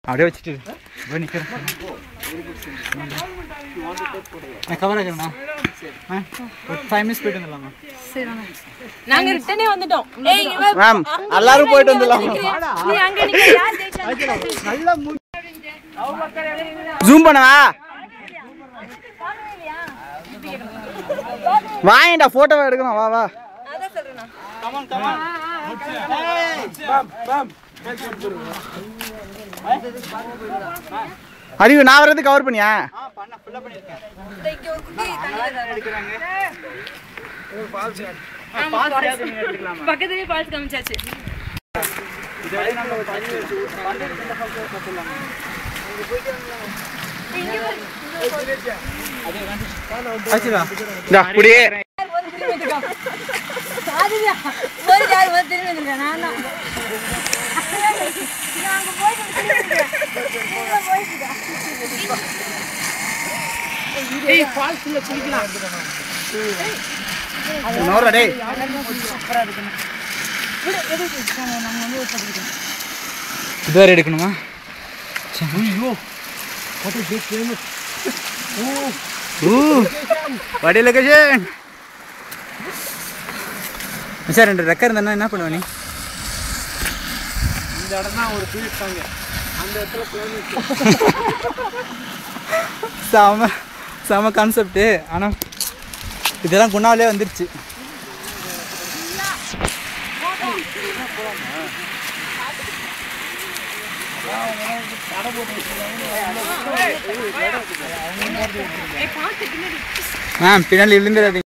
அப்படியே வச்சுட்டு இரு. போய் நிற்கிறேன் நான் கவர் ஆகிறேண்ணா ஆ ஒரு ஃபைவ் மினிட்ஸ் போயிட்டு வந்துடலாமா நாங்க ரிட்டனே வந்துட்டோம் ஏய் இங்க வா. மேம் எல்லாரும் போயிட்டு வந்துடலாம் நீ அங்க நிக்க யார் ஜெயிச்சா ஜூம் பண்ணவா வாங்கடா போட்டோவை எடுக்கலாம் வா வா அதான் சொல்றேன் அறிவு நான் வர்றது கவர் பண்ணியா இங்க ஒரு குட்டி தண்ணி பக்கத்துலயே பால்ஸ் காமிச்சாச்சு ஆச்சுதா இந்த அப்படியே அதுதான் ஒரு யார் வந்து திரும்பி வந்திருக்கேன் நான் தான் நாங்க போயிட்டு திரும்பி வந்திருக்கேன். நீங்க போயிட்டு நோரா டேய் இது வேறு எடுக்கணுமா ஊ வடி லொகேஷன் சார் ரெண்டு ரெக்கர் இருந்தா என்ன பண்ணுவ நீ இந்த இடம் தான் ஒரு பீழ்த்தாங்க அந்த இடத்துல செம செம கான்செப்ட்டு ஆனால் இதெல்லாம் குணாவிலே வந்துருச்சு மேம் பின்னாடி விழுந்துடாதீங்க